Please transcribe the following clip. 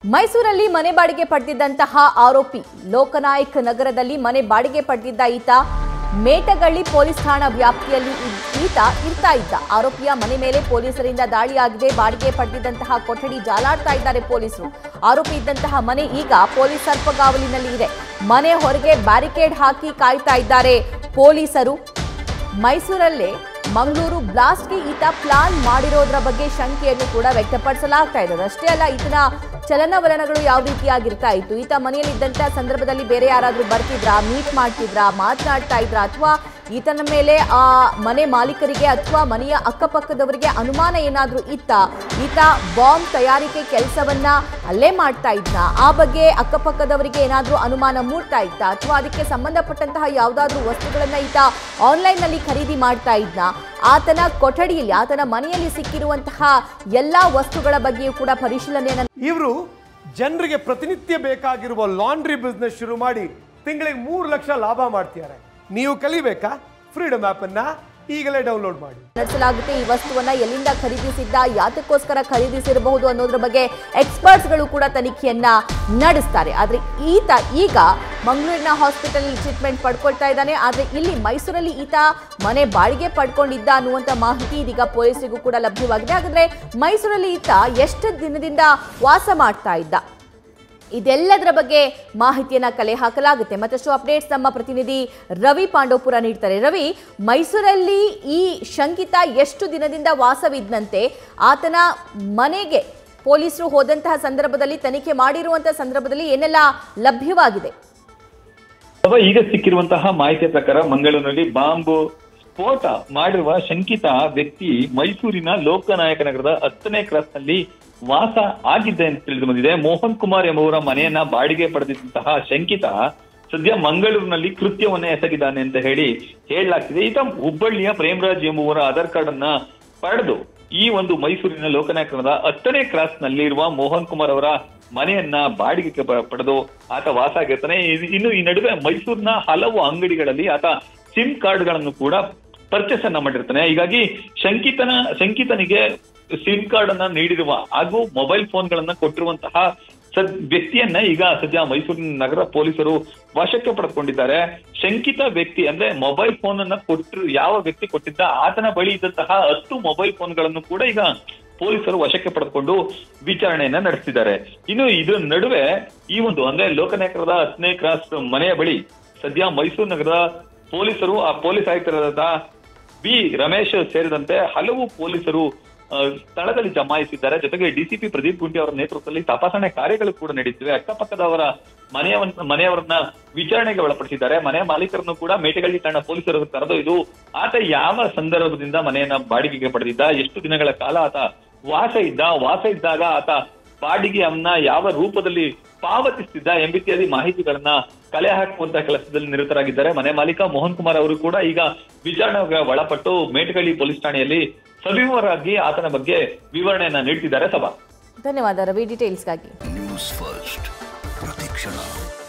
ಮೈಸೂರಲ್ಲಿ ಮನೆ ಬಾಡಿಗೆ ಪಡೆದಿದ್ದಂತಹ ಆರೋಪಿ ಲೋಕನಾಯಕ್ ನಗರದಲ್ಲಿ ಮನೆ ಬಾಡಿಗೆ ಪಡೆದಿದ್ದ ಈತ ಮೇಟಗಳ್ಳಿ ಪೊಲೀಸ್ ಠಾಣಾ ವ್ಯಾಪ್ತಿಯಲ್ಲಿ ಇದ್- ಈತ ಇರ್ತಾ ಇದ್ದ ಆರೋಪಿಯ ಮನೆ ಮೇಲೆ ಪೊಲೀಸರಿಂದ ದಾಳಿಯಾಗಿದೆ ಬಾಡಿಗೆ ಪಡೆದಿದ್ದಂತಹ ಕೊಠಡಿ ಜಾಲಾಡ್ತಾ ಇದ್ದಾರೆ ಪೊಲೀಸರು ಆರೋಪಿ ಇದ್ದಂತಹ ಮನೆ ಈಗ ಪೊಲೀಸ್ ಸರ್ಪಗಾವಲಿನಲ್ಲಿ ಇದೆ ಮನೆ ಹೊರಗೆ ಬ್ಯಾರಿಕೇಡ್ ಹಾಕಿ ಕಾಯ್ತಾ ಇದ್ದಾರೆ ಪೊಲೀಸರು ಮೈಸೂರಲ್ಲೇ ಮಂಗಳೂರು ಬ್ಲಾಸ್ಟ್ಗೆ ಈತ ಪ್ಲಾನ್ ಮಾಡಿರೋದ್ರ ಬಗ್ಗೆ ಶಂಕೆಯನ್ನು ಕೂಡ ವ್ಯಕ್ತಪಡಿಸಲಾಗ್ತಾ ಇದೆ ಅಷ್ಟೇ ಅಲ್ಲ ಈತನ ಚಲನವಲನಗಳು ಯಾವ ರೀತಿಯಾಗಿರ್ತಾ ಇತ್ತು ಈತ ಮನೆಯಲ್ಲಿದ್ದಂಥ ಸಂದರ್ಭದಲ್ಲಿ ಬೇರೆ ಯಾರಾದರೂ ಬರ್ತಿದ್ರಾ ಮೀಟ್ ಮಾಡ್ತಿದ್ರಾ ಮಾತನಾಡ್ತಾ ಇದ್ರಾ ಅಥವಾ ಈತನ ಮೇಲೆ ಆ ಮನೆ ಮಾಲೀಕರಿಗೆ ಅಥವಾ ಮನೆಯ ಅಕ್ಕಪಕ್ಕದವರಿಗೆ ಅನುಮಾನ ಏನಾದರೂ ಇತ್ತ ಈತ ಬಾಂಬ್ ತಯಾರಿಕೆ ಕೆಲಸವನ್ನ ಅಲ್ಲೇ ಮಾಡ್ತಾ ಇದ್ನ ಆ ಬಗ್ಗೆ ಅಕ್ಕಪಕ್ಕದವರಿಗೆ ಏನಾದರೂ ಅನುಮಾನ ಮೂಡ್ತಾ ಇತ್ತ ಅಥವಾ ಅದಕ್ಕೆ ಸಂಬಂಧಪಟ್ಟಂತಹ ಯಾವುದಾದ್ರೂ ವಸ್ತುಗಳನ್ನ ಈತ ಆನ್ಲೈನ್ನಲ್ಲಿ ಖರೀದಿ ಮಾಡ್ತಾ ಇದ್ನ ಆತನ ಕೊಠಡಿಯಲ್ಲಿ ಆತನ ಮನೆಯಲ್ಲಿ ಸಿಕ್ಕಿರುವಂತಹ ಎಲ್ಲಾ ವಸ್ತುಗಳ ಬಗ್ಗೆಯೂ ಕೂಡ ಪರಿಶೀಲನೆಯನ್ನು ಇವರು ಜನರಿಗೆ ಪ್ರತಿನಿತ್ಯ ಬೇಕಾಗಿರುವ ಲಾಂಡ್ರಿ ಬಿಸ್ನೆಸ್ ಶುರು ಮಾಡಿ ತಿಂಗಳಿಗೆ ಮೂರು ಲಕ್ಷ ಲಾಭ ಮಾಡ್ತಿದ್ದಾರೆ ನೀವು ಕಲಿಬೇಕಾ ಫ್ರೀಡಮ್ ಅನ್ನ ಈಗಲೇ ಡೌನ್ಲೋಡ್ ಮಾಡಿ ನಡೆಸಲಾಗುತ್ತೆ ಈ ವಸ್ತುವನ್ನ ಎಲ್ಲಿಂದ ಖರೀದಿಸಿದ್ದ ಯಾತಕ್ಕೋಸ್ಕರ ಖರೀದಿಸಿರಬಹುದು ಅನ್ನೋದ್ರ ಬಗ್ಗೆ ಎಕ್ಸ್ಪರ್ಟ್ಸ್ಗಳು ಕೂಡ ತನಿಖೆಯನ್ನ ನಡೆಸ್ತಾರೆ ಆದ್ರೆ ಈತ ಈಗ ಮಂಗಳೂರಿನ ಹಾಸ್ಪಿಟಲ್ ಟ್ರೀಟ್ಮೆಂಟ್ ಪಡ್ಕೊಳ್ತಾ ಇದ್ದಾನೆ ಆದ್ರೆ ಇಲ್ಲಿ ಮೈಸೂರಲ್ಲಿ ಈತ ಮನೆ ಬಾಡಿಗೆ ಪಡ್ಕೊಂಡಿದ್ದ ಅನ್ನುವಂತ ಮಾಹಿತಿ ಇದೀಗ ಪೊಲೀಸರಿಗೂ ಕೂಡ ಲಭ್ಯವಾಗಿದೆ ಹಾಗಾದ್ರೆ ಮೈಸೂರಲ್ಲಿ ಈತ ಎಷ್ಟು ದಿನದಿಂದ ವಾಸ ಮಾಡ್ತಾ ಇದ್ದ ಇದೆಲ್ಲದರ ಬಗ್ಗೆ ಮಾಹಿತಿಯನ್ನ ಕಲೆ ಹಾಕಲಾಗುತ್ತೆ ಮತ್ತಷ್ಟು ಅಪ್ಡೇಟ್ಸ್ ನಮ್ಮ ಪ್ರತಿನಿಧಿ ರವಿ ಪಾಂಡವಪುರ ನೀಡ್ತಾರೆ ರವಿ ಮೈಸೂರಲ್ಲಿ ಈ ಶಂಕಿತ ಎಷ್ಟು ದಿನದಿಂದ ವಾಸವಿದ್ದಂತೆ ಆತನ ಮನೆಗೆ ಪೊಲೀಸರು ಹೋದಂತಹ ಸಂದರ್ಭದಲ್ಲಿ ತನಿಖೆ ಮಾಡಿರುವಂತಹ ಸಂದರ್ಭದಲ್ಲಿ ಏನೆಲ್ಲ ಲಭ್ಯವಾಗಿದೆ ಅಥವಾ ಈಗ ಸಿಕ್ಕಿರುವಂತಹ ಮಾಹಿತಿಯ ಪ್ರಕಾರ ಮಂಗಳೂರಿನಲ್ಲಿ ಬಾಂಬ್ ಸ್ಫೋಟ ಮಾಡಿರುವ ಶಂಕಿತ ವ್ಯಕ್ತಿ ಮೈಸೂರಿನ ಲೋಕನಾಯಕ ನಗರದ ಹತ್ತನೇ ಕ್ರಾಸ್ ನಲ್ಲಿ ವಾಸ ಆಗಿದ್ದೆ ಅಂತ ತಿಳಿದು ಬಂದಿದೆ ಮೋಹನ್ ಕುಮಾರ್ ಎಂಬುವರ ಮನೆಯನ್ನ ಬಾಡಿಗೆ ಪಡೆದಿದ್ದಂತಹ ಶಂಕಿತ ಸದ್ಯ ಮಂಗಳೂರಿನಲ್ಲಿ ಕೃತ್ಯವನ್ನ ಎಸಗಿದ್ದಾನೆ ಅಂತ ಹೇಳಿ ಹೇಳಲಾಗ್ತಿದೆ ಈತ ಹುಬ್ಬಳ್ಳಿಯ ಪ್ರೇಮರಾಜ್ ಎಂಬುವರ ಆಧಾರ್ ಕಾರ್ಡ್ ಅನ್ನ ಪಡೆದು ಈ ಒಂದು ಮೈಸೂರಿನ ಲೋಕನಾಯಕನದ ಹತ್ತನೇ ಕ್ರಾಸ್ ನಲ್ಲಿರುವ ಮೋಹನ್ ಕುಮಾರ್ ಅವರ ಮನೆಯನ್ನ ಬಾಡಿಗೆಗೆ ಪ- ಪಡೆದು ಆತ ವಾಸ ಆಗಿರ್ತಾನೆ ಇದ್- ಇನ್ನು ಈ ನಡುವೆ ಮೈಸೂರಿನ ಹಲವು ಅಂಗಡಿಗಳಲ್ಲಿ ಆತ ಸಿಮ್ ಕಾರ್ಡ್ಗಳನ್ನು ಕೂಡ ಪರ್ಚೇಸ್ ಅನ್ನ ಮಾಡಿರ್ತಾನೆ ಹೀಗಾಗಿ ಶಂಕಿತನ ಶಂಕಿತನಿಗೆ ಸಿಮ್ ಕಾರ್ಡ್ ಅನ್ನ ನೀಡಿರುವ ಹಾಗೂ ಮೊಬೈಲ್ ಫೋನ್ಗಳನ್ನ ಕೊಟ್ಟಿರುವಂತಹ ಸದ್ ವ್ಯಕ್ತಿಯನ್ನ ಈಗ ಸದ್ಯ ಮೈಸೂರಿನ ನಗರ ಪೊಲೀಸರು ವಶಕ್ಕೆ ಪಡೆದುಕೊಂಡಿದ್ದಾರೆ ಶಂಕಿತ ವ್ಯಕ್ತಿ ಅಂದ್ರೆ ಮೊಬೈಲ್ ಫೋನ್ ಅನ್ನ ಕೊಟ್ಟಿರು ಯಾವ ವ್ಯಕ್ತಿ ಕೊಟ್ಟಿದ್ದ ಆತನ ಬಳಿ ಇದ್ದಂತಹ ಹತ್ತು ಮೊಬೈಲ್ ಫೋನ್ಗಳನ್ನು ಕೂಡ ಈಗ ಪೊಲೀಸರು ವಶಕ್ಕೆ ಪಡೆದುಕೊಂಡು ವಿಚಾರಣೆಯನ್ನ ನಡೆಸಿದ್ದಾರೆ ಇನ್ನು ಇದರ ನಡುವೆ ಈ ಒಂದು ಅಂದ್ರೆ ಲೋಕನಾಯಕರದ ಹತ್ತನೇ ಕ್ರಾಸ್ ಮನೆಯ ಬಳಿ ಸದ್ಯ ಮೈಸೂರು ನಗರದ ಪೊಲೀಸರು ಆ ಪೊಲೀಸ್ ಆಯುಕ್ತರಾದ ಬಿ ರಮೇಶ್ ಸೇರಿದಂತೆ ಹಲವು ಪೊಲೀಸರು ಆ, ಸ್ಥಳದಲ್ಲಿ ಜಮಾಯಿಸಿದ್ದಾರೆ ಜೊತೆಗೆ ಡಿಸಿಪಿ ಪ್ರದೀಪ್ ಗುಂಡಿ ಅವರ ನೇತೃತ್ವದಲ್ಲಿ ತಪಾಸಣೆ ಕಾರ್ಯಗಳು ಕೂಡ ನಡೆಯುತ್ತಿವೆ ಅಕ್ಕಪಕ್ಕದವರ ಮನೆಯವನ್ನ ಮನೆಯವರನ್ನ ವಿಚಾರಣೆಗೆ ಒಳಪಡಿಸಿದ್ದಾರೆ ಮನೆಯ ಮಾಲೀಕರನ್ನು ಕೂಡ ಮೇಟಗಳ್ಳಿ ಠಾಣಾ ಪೊಲೀಸರು ಕರೆದೊಯ್ದು ಆತ ಯಾವ ಸಂದರ್ಭದಿಂದ ಮನೆಯನ್ನ ಬಾಡಿಗೆಗೆ ಪಡೆದಿದ್ದ ಎಷ್ಟು ದಿನಗಳ ಕಾಲ ಆತ ವಾಸ ಇದ್ದ ವಾಸ ಇದ್ದಾಗ ಆತ ಬಾಡಿಗೆಯನ್ನ ಯಾವ ರೂಪದಲ್ಲಿ ಪಾವತಿಸ್ತಿದ್ದ ಎಂಬಿತ್ಯಾದಿ ಮಾಹಿತಿಗಳನ್ನ ಕಲೆ ಹಾಕುವಂತ ಕೆಲಸದಲ್ಲಿ ನಿರತರಾಗಿದ್ದಾರೆ ಮನೆ ಮಾಲೀಕ ಮೋಹನ್ ಕುಮಾರ್ ಅವರು ಕೂಡ ಈಗ ವಿಚಾರಣೆಗೆ ಒಳಪಟ್ಟು ಮೇಟಗಳ್ಳಿ ಪೊಲೀಸ್ ಠಾಣೆಯಲ್ಲಿ ಸವಿವರವಾಗಿ ಆತನ ಬಗ್ಗೆ ವಿವರಣೆಯನ್ನ ನೀಡ್ತಿದ್ದಾರೆ ಸಭಾ ಧನ್ಯವಾದ ರವಿ ಡೀಟೇಲ್ಸ್ಗಾಗಿ ನ್ಯೂಸ್ ಫಸ್ಟ್ ಪ್ರತಿಕ್ಷಣ